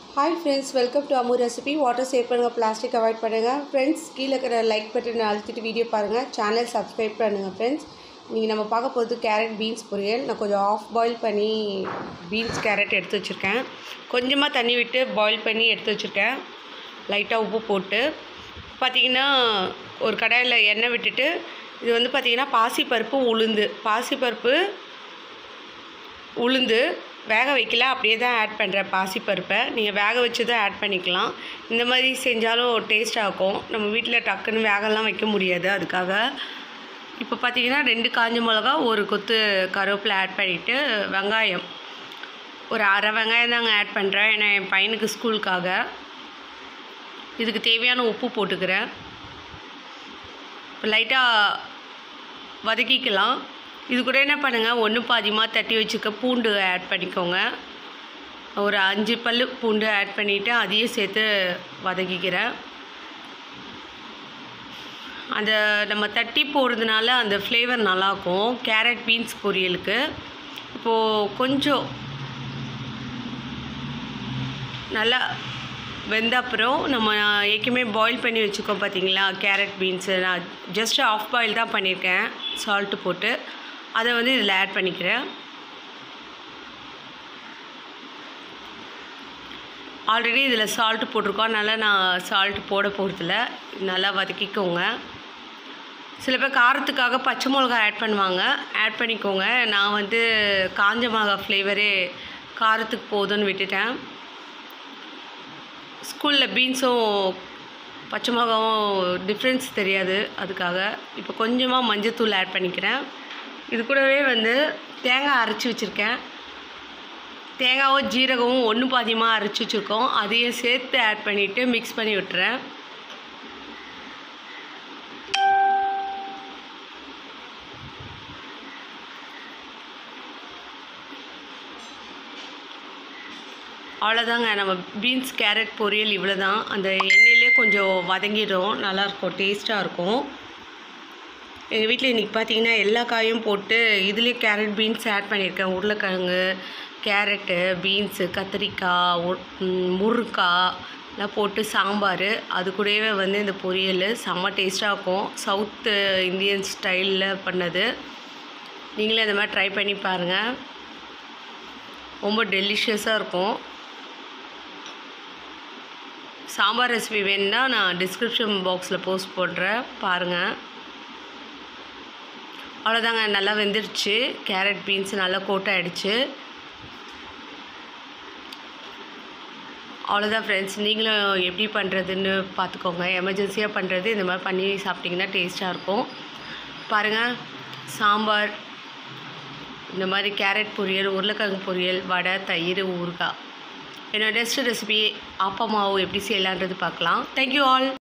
hi friends welcome to Amoor recipe water save பண்ணுங்கள் plastic avoid பண்ணுங்கள் friends கீழே இருக்கிற லைக் பட்டன் அழுத்திட்டு வீடியோ பாருங்கள் சேனல் சப்ஸ்கிரைப் பண்ணுங்கள் ஃப்ரெண்ட்ஸ் நீங்கள் நம்ம பார்க்க போகிறது கேரட் பீன்ஸ் பொரியல் நான் கொஞ்சம் ஆஃப் பாயில் பண்ணி பீன்ஸ் கேரட் எடுத்து வச்சுருக்கேன் கொஞ்சமாக தண்ணி விட்டு பாயில் பண்ணி எடுத்து வச்சுருக்கேன் லைட்டாக உப்பு போட்டு பார்த்தீங்கன்னா ஒரு கடாயில் எண்ணெய் விட்டுட்டு இது வந்து பார்த்திங்கன்னா பாசிப்பருப்பு உளுந்து பாசிப்பருப்பு உளுந்து வேக வைக்கல அப்படியே தான் ஆட் பண்ணுறேன் பாசிப்பருப்பை நீங்கள் வேக வச்சு தான் ஆட் பண்ணிக்கலாம் இந்த மாதிரி செஞ்சாலும் டேஸ்ட்டாக இருக்கும் நம்ம வீட்டில் டக்குன்னு வேகலாம் வைக்க முடியாது அதுக்காக இப்போ பார்த்தீங்கன்னா ரெண்டு காஞ்ச மிளகா ஒரு கொத்து கருவேப்பிலை ஆட் பண்ணிவிட்டு வெங்காயம் ஒரு அரை வெங்காயம் தாங்க ஆட் பண்ணுறேன் ஏன்னா என் பையனுக்கு ஸ்கூலுக்காக இதுக்கு தேவையான உப்பு போட்டுக்கிறேன் இப்போ லைட்டாக வதக்கிக்கலாம் இது கூட என்ன பண்ணுங்கள் ஒன்று பாதியமாக தட்டி வச்சுக்க பூண்டு ஆட் பண்ணிக்கோங்க ஒரு அஞ்சு பல் பூண்டு ஆட் பண்ணிவிட்டு அதையும் சேர்த்து வதக்கிக்கிறேன் அந்த நம்ம தட்டி போடுறதுனால அந்த ஃப்ளேவர் நல்லாயிருக்கும் கேரட் பீன்ஸ் பொரியலுக்கு இப்போது கொஞ்சம் நல்லா வெந்த அப்புறம் நம்ம ஏற்கனவே பாயில் பண்ணி வச்சுக்கோம் பார்த்தீங்களா கேரட் பீன்ஸு நான் ஜஸ்ட் ஆஃப் பாயில் தான் பண்ணியிருக்கேன் சால்ட்டு போட்டு அதை வந்து இதில் ஆட் பண்ணிக்கிறேன் ஆல்ரெடி இதில் சால்ட்டு போட்டிருக்கோம் அதனால் நான் சால்ட்டு போட போகிறதில்ல நல்லா வதக்கிக்கோங்க சில பேர் காரத்துக்காக பச்சை மிளகா ஆட் பண்ணுவாங்க ஆட் பண்ணிக்கோங்க நான் வந்து காஞ்ச மிளகா ஃப்ளேவரே காரத்துக்கு போதும்னு விட்டுட்டேன் ஸ்கூலில் பீன்ஸும் பச்சை மிளகாவும் டிஃப்ரென்ஸ் தெரியாது அதுக்காக இப்போ கொஞ்சமாக மஞ்சத்தூள் ஆட் பண்ணிக்கிறேன் இது கூடவே வந்து தேங்காய் அரைச்சி வச்சுருக்கேன் தேங்காவும் ஜீரகமும் ஒன்று பாதியமாக அரைச்சி வச்சுருக்கோம் அதையும் சேர்த்து ஆட் பண்ணிவிட்டு மிக்ஸ் பண்ணி விட்டுறேன் அவ்வளோதாங்க நம்ம பீன்ஸ் கேரட் பொரியல் இவ்வளோ தான் அந்த எண்ணெயிலே கொஞ்சம் வதங்கிடும் நல்லாயிருக்கும் டேஸ்ட்டாக இருக்கும் எங்கள் வீட்டில் இன்றைக்கி பார்த்தீங்கன்னா எல்லா காயும் போட்டு இதுலேயும் கேரட் பீன்ஸ் ஆட் பண்ணியிருக்கேன் உருளைக்கிழங்கு கேரட்டு பீன்ஸு கத்திரிக்காய் உ- ம், முருங்காய் எல்லாம் போட்டு சாம்பார் அது கூடவே வந்து இந்த பொரியல் செம்ம டேஸ்ட்டாக இருக்கும் சவுத்து இந்தியன் ஸ்டைலில் பண்ணது நீங்களே இந்த மாதிரி ட்ரை பண்ணி பாருங்கள் ரொம்ப டெலிஷியஸாக இருக்கும் சாம்பார் ரெசிபி வேணும்னா நான் டிஸ்கிரிப்ஷன் பாக்ஸில் போஸ்ட் போடுறேன் பாருங்கள் அவ்வளோதாங்க நல்லா வெந்துருச்சு கேரட் பீன்ஸ் நல்லா கோட் ஆகிடுச்சு அவ்வளோதான் ஃப்ரெண்ட்ஸ் நீங்களும் எப்படி பண்ணுறதுன்னு பார்த்துக்கோங்க எமர்ஜென்சியாக பண்ணுறது இந்த மாதிரி பண்ணி சாப்பிட்டிங்கன்னா டேஸ்ட்டாக இருக்கும் பாருங்கள் சாம்பார் இந்த மாதிரி கேரட் பொரியல் உருளைக்கிழங்கு பொரியல் வடை தயிர் ஊறுகாய் என்னோட நெக்ஸ்ட் ரெசிபி ஆப்பமாவு எப்படி செய்யலான்றது பார்க்கலாம் தேங்க்யூ ஆல்